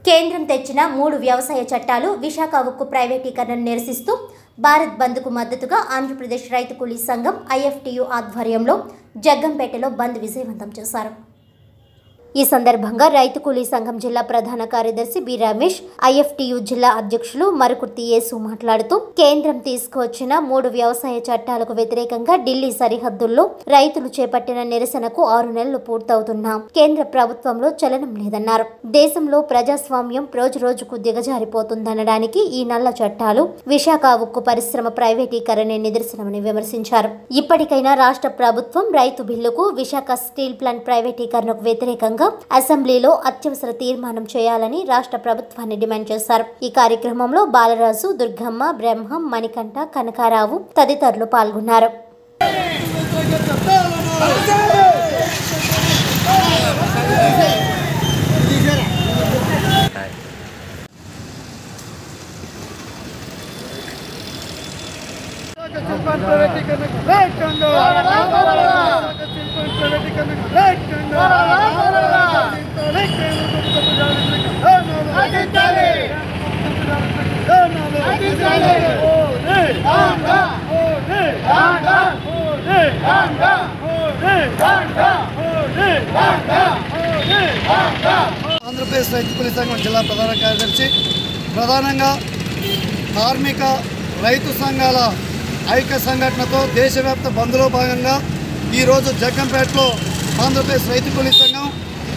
కేంద్రం తెచ్చిన మూడు వ్యవసాయ చట్టాలు విశాఖ ఉక్కు ప్రైవేటీకరణను నిరసిస్తూ భారత్ బంద్కు మద్దతుగా ఆంధ్రప్రదేశ్ రైతు కూలీ సంఘం ఐఎఫ్టియు ఆధ్వర్యంలో జగ్గంపేటలో బంద్ విజయవంతం చేశారు ఈ సందర్భంగా రైతు కూలీ సంఘం జిల్లా ప్రధాన కార్యదర్శి బి రమేష్ ఐఎఫ్టియు జిల్లా అధ్యక్షులు మరుకుర్తి యేసు మాట్లాడుతూ కేంద్రం తీసుకువచ్చిన మూడు వ్యవసాయ చట్టాలకు వ్యతిరేకంగా ఢిల్లీ సరిహద్దుల్లో రైతులు చేపట్టిన నిరసనకు ఆరు నెలలు పూర్తవుతున్నా కేంద్ర ప్రభుత్వంలో చలనం లేదన్నారు దేశంలో ప్రజాస్వామ్యం రోజు రోజుకు దిగజారిపోతుందనడానికి ఈ నల్ల చట్టాలు విశాఖ ఉక్కు పరిశ్రమ ప్రైవేటీకరణే నిదర్శనమని విమర్శించారు ఇప్పటికైనా రాష్ట్ర ప్రభుత్వం రైతు బిల్లుకు విశాఖ స్టీల్ ప్లాంట్ ప్రైవేటీకరణకు వ్యతిరేకంగా అసెంబ్లీలో అత్యవసర తీర్మానం చేయాలని రాష్ట్ర ప్రభుత్వాన్ని డిమాండ్ చేశారు ఈ కార్యక్రమంలో బాలరాజు దుర్గమ్మ బ్రహ్మం మణికంఠ కనకారావు తదితరులు పాల్గొన్నారు శిల్పాన్ని ప్రైవేటీకరణకు వ్యతిరేకంగా శిల్పాన్ని ప్రైవేటీకరణకు వ్యతిరేకంగా ఆంధ్రప్రదేశ్ రైతు కూలీ సంఘం జిల్లా ప్రధాన కార్యదర్శి ప్రధానంగా కార్మిక రైతు సంఘాల ఐక్య సంఘటనతో దేశవ్యాప్త బంద్లో భాగంగా ఈరోజు జగ్గంపేటలో ఆంధ్రప్రదేశ్ రైతు కూలీ సంఘం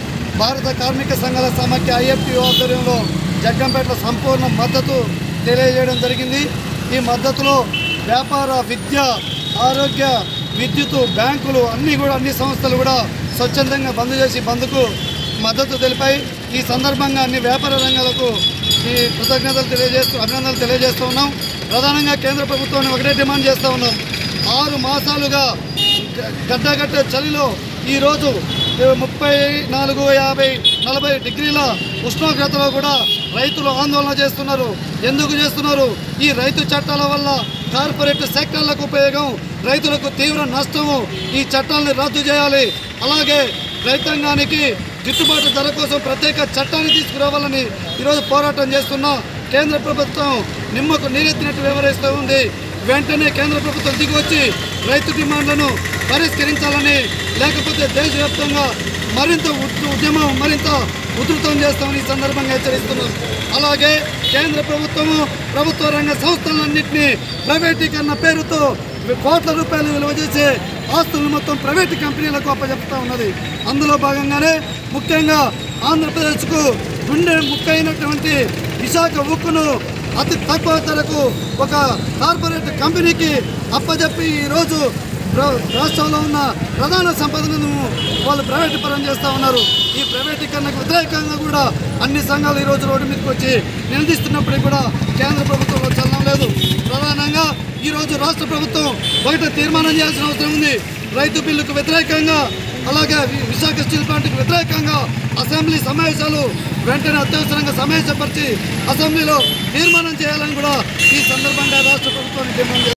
భారత కార్మిక సంఘాల సమాఖ్య ఐఎఫ్టీ ఆధ్వర్యంలో జగ్గంపేటలో సంపూర్ణ మద్దతు తెలియజేయడం జరిగింది ఈ మద్దతులో వ్యాపార విద్య ఆరోగ్య విద్యుత్ బ్యాంకులు అన్నీ కూడా అన్ని సంస్థలు కూడా స్వచ్ఛందంగా బంద్ చేసి బంద్కు మద్దతు తెలిపాయి ఈ సందర్భంగా అన్ని వ్యాపార రంగాలకు ఈ కృతజ్ఞతలు తెలియజేస్తూ అభినందనలు తెలియజేస్తూ ఉన్నాం ప్రధానంగా కేంద్ర ప్రభుత్వాన్ని ఒకటే డిమాండ్ చేస్తూ ఉన్నాం ఆరు మాసాలుగా గ- గడ్డగడ్డ చలిలో ఈరోజు ముప్పై నాలుగు యాభై నలభై డిగ్రీల ఉష్ణోగ్రతలో కూడా రైతులు ఆందోళన చేస్తున్నారు ఎందుకు చేస్తున్నారు ఈ రైతు చట్టాల వల్ల కార్పొరేట్ సెక్టర్లకు ఉపయోగం రైతులకు తీవ్ర నష్టము ఈ చట్టాలను రద్దు చేయాలి అలాగే రైతాంగానికి గిట్టుబాటు ధర కోసం ప్రత్యేక చట్టాన్ని తీసుకురావాలని ఈరోజు పోరాటం చేస్తున్న కేంద్ర ప్రభుత్వం నిమ్మకు నీరెత్తినట్టు వ్యవహరిస్తూ ఉంది వెంటనే కేంద్ర ప్రభుత్వం దిగి వచ్చి రైతు డిమాండ్లను పరిష్కరించాలని లేకపోతే దేశవ్యాప్తంగా మరింత ఉద్- ఉద్యమం మరింత ఉధృతం చేస్తామని ఈ సందర్భంగా హెచ్చరిస్తున్నాం అలాగే కేంద్ర ప్రభుత్వము ప్రభుత్వ రంగ సంస్థలన్నింటినీ ప్రైవేటీకరణ పేరుతో కోట్ల రూపాయలు విలువ చేసే ఆస్తులు మొత్తం ప్రైవేట్ కంపెనీలకు అప్పచెప్తా ఉన్నది అందులో భాగంగానే ముఖ్యంగా ఆంధ్రప్రదేశ్కు గుండె ముక్కైనటువంటి విశాఖ ఉక్కును అతి తక్కువ ధరకు ఒక కార్పొరేట్ కంపెనీకి అప్పచెప్పి ఈరోజు రా- రాష్ట్రంలో ఉన్న ప్రధాన సంపదను వాళ్ళు ప్రైవేట్ పరం చేస్తూ ఉన్నారు ఈ ప్రైవేటీకరణకు వ్యతిరేకంగా కూడా అన్ని సంఘాలు ఈరోజు రోడ్డు మీదకి వచ్చి నిలదీస్తున్నప్పటికీ కూడా కేంద్ర ప్రభుత్వంలో చలనం లేదు ప్రధానంగా ఈరోజు రాష్ట్ర ప్రభుత్వం ఒకటి తీర్మానం చేయాల్సిన అవసరం ఉంది రైతు బిల్లుకు వ్యతిరేకంగా అలాగే వి- విశాఖ స్టీల్ ప్లాంట్కి వ్యతిరేకంగా అసెంబ్లీ సమావేశాలు వెంటనే అత్యవసరంగా సమావేశపరిచి అసెంబ్లీలో తీర్మానం చేయాలని కూడా ఈ సందర్భంగా రాష్ట్ర ప్రభుత్వాన్ని డిమాండ్ చేస్తున్నాం.